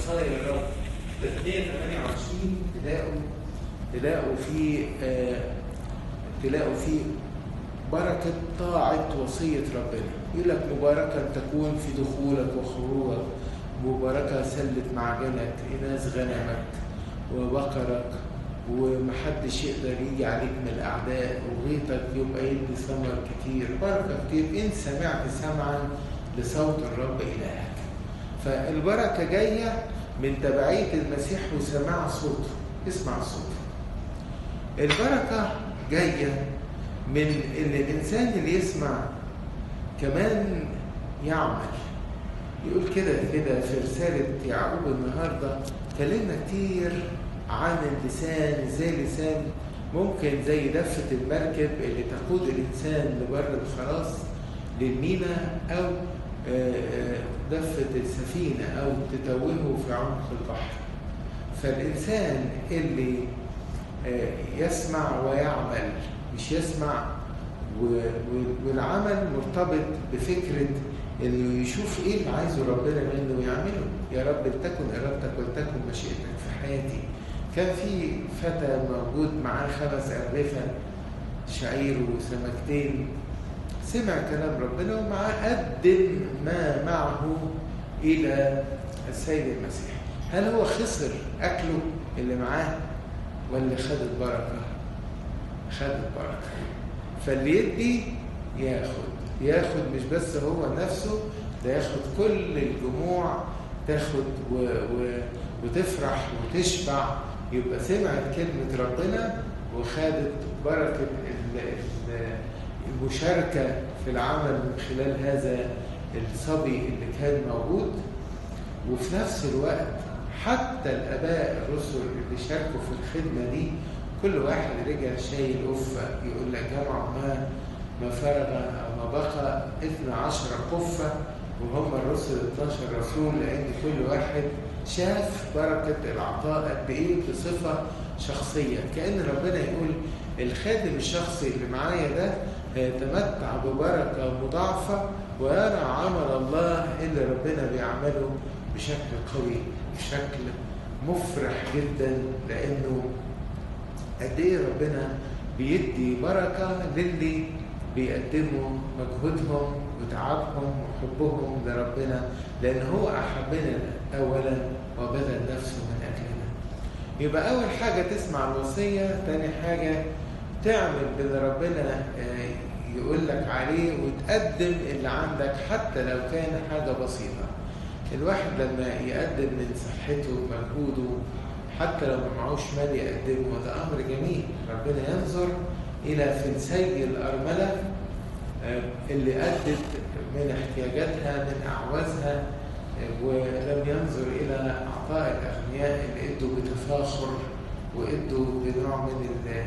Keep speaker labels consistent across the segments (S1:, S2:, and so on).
S1: وصايا الرب تثنية 28 تلاقوا تلاقوا في آه تلاقوا في بركة طاعة وصية ربنا يقول لك مباركة تكون في دخولك وخروجك مباركة سلة معجنك إناث غنمك وبقرك ومحدش يقدر يجي عليك من الأعداء وغيطك يبقى يدي ثمر كتير بركة كتير إن سمعت سمعا لصوت الرب إلهك فالبركة جاية من تبعية المسيح وسماع صوته اسمع صوته البركة جاية من ان الانسان اللي يسمع كمان يعمل يقول كده كده في رسالة يعقوب النهاردة كلمنا كتير عن اللسان ازاي اللسان ممكن زي دفة المركب اللي تقود الإنسان لبر الخلاص للمينا أو دفة السفينة أو تتوهه في عمق البحر فالإنسان اللي يسمع ويعمل مش يسمع والعمل مرتبط بفكرة انه يشوف ايه اللي عايزه ربنا منه ويعمله يا رب لتكن ارادتك ولتكن مشيئتك في حياتي كان في فتى موجود معاه خمس أرغفة شعير وسمكتين سمع كلام ربنا ومعاه قدم ما معه إلى السيد المسيح هل هو خسر أكله اللي معاه ولا خد البركة خد البركة فاللي يدي ياخد ياخد مش بس هو نفسه ده ياخد كل الجموع تاخد و... و... وتفرح وتشبع يبقى سمعت كلمة ربنا وخدت بركة المشاركة في العمل من خلال هذا الصبي اللي كان موجود وفي نفس الوقت حتى الآباء الرسل اللي شاركوا في الخدمة دي كل واحد رجع شايل قفة يقول لك جمع ما ما فرغ أو ما بقى 12 قفة وهم الرسل 12 رسول لأن كل واحد شاف بركة العطاء قد إيه بصفة شخصية كأن ربنا يقول الخادم الشخصي اللي معايا ده هيتمتع ببركة مضاعفة ويرى عمل الله اللي ربنا بيعمله بشكل قوي بشكل مفرح جدا لأنه قد إيه ربنا بيدي بركة للي بيقدموا مجهودهم وتعبهم وحبهم لربنا لأن هو أحبنا أولا وبذل نفسه من أجلنا يبقى أول حاجة تسمع الوصية تاني حاجة تعمل باللي ربنا يقول لك عليه وتقدم اللي عندك حتى لو كان حاجة بسيطة الواحد لما يقدم من صحته ومجهوده حتى لو ما معهوش مال يقدمه ده أمر جميل ربنا ينظر إلى فلسي الأرملة اللي أدت من احتياجاتها من أعوازها ولم ينظر إلى أعطاء الأغنياء اللي إدوا بتفاخر وإدوا بنوع من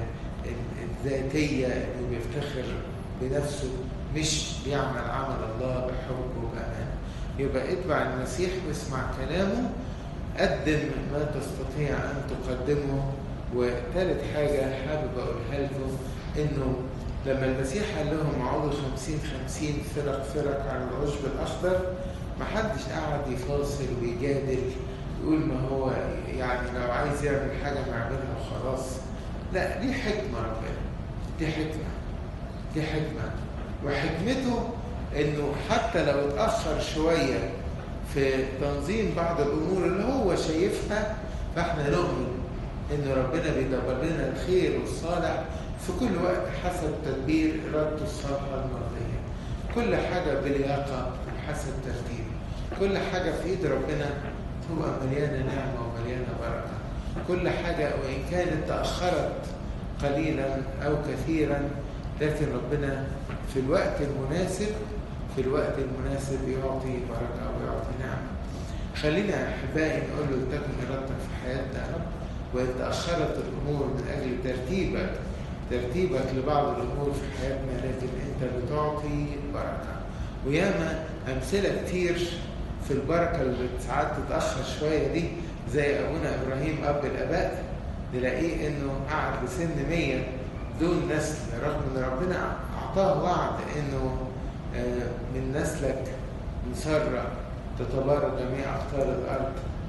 S1: الذاتية اللي بيفتخر بنفسه مش بيعمل عمل الله بحب وبأمان يبقى اتبع المسيح واسمع كلامه قدم ما تستطيع أن تقدمه وثالث حاجة حابب أقولها لكم إنه لما المسيح قال لهم اقعدوا 50 50 فرق فرق على العشب الأخضر ما حدش قعد يفاصل ويجادل يقول ما هو يعني لو عايز يعمل حاجة ما يعملها وخلاص لا دي حكمة ربنا دي حكمة دي حكمة وحكمته انه حتى لو اتأخر شوية في تنظيم بعض الامور اللي هو شايفها فاحنا نؤمن ان ربنا بيدبر لنا الخير والصالح في كل وقت حسب تدبير ارادته الصالحه المرضيه. كل حاجه بلياقه وحسب ترتيب. كل حاجه في ايد ربنا تبقى مليانه نعمه ومليانه بركه. كل حاجه وان كانت تاخرت قليلا او كثيرا لكن ربنا في الوقت المناسب في الوقت المناسب يعطي بركه ويعطي نعمه. خلينا يا احبائي نقول له تكن ارادتك في حياتنا يا رب وان تاخرت الامور من اجل ترتيبك ترتيبك لبعض الامور في حياتنا لكن انت بتعطي بركه وياما امثله كتير في البركه اللي ساعات تتاخر شويه دي زي ابونا ابراهيم اب الاباء نلاقيه انه قعد لسن 100 دون نسل رغم ان ربنا اعطاه وعد انه من نسلك مسرة تتبارك جميع اقطار الارض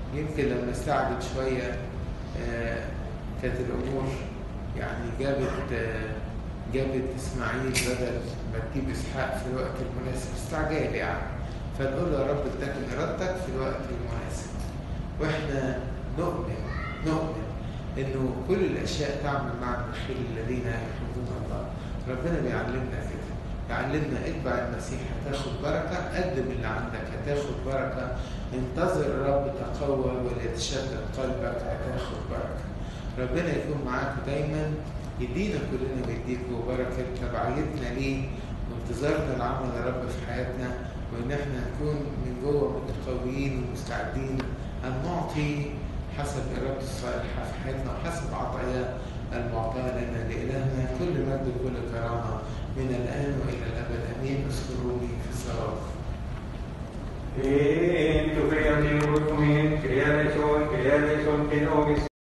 S1: يمكن لما استعجل شوية آه، كانت الأمور يعني جابت آه، جابت إسماعيل بدل ما تجيب إسحاق في الوقت المناسب استعجال يعني فنقول له يا رب اداك إرادتك في الوقت المناسب وإحنا نؤمن نؤمن إنه كل الأشياء تعمل مع الخير الذين يحبون الله ربنا بيعلمنا كده يعلمنا اتبع المسيح هتاخد بركة قدم اللي عندك هتاخد بركة انتظر الرب تقوى وليتشدد قلبك هتاخد بركة ربنا يكون معاك دايما يدينا كلنا ويديكوا بركة تبعيتنا ليه وانتظارنا لعمل الرب في حياتنا وان احنا نكون من جوه متقويين ومستعدين ان نعطي حسب ارادته الصالحه في حياتنا وحسب عطاياه المعطاه لنا لالهنا كل مجد وكل كرامه من الان والى الابد امين اذكروني في الصلاه
S2: En tu fe, amigo, comen, crear el sol, crear el sol, que no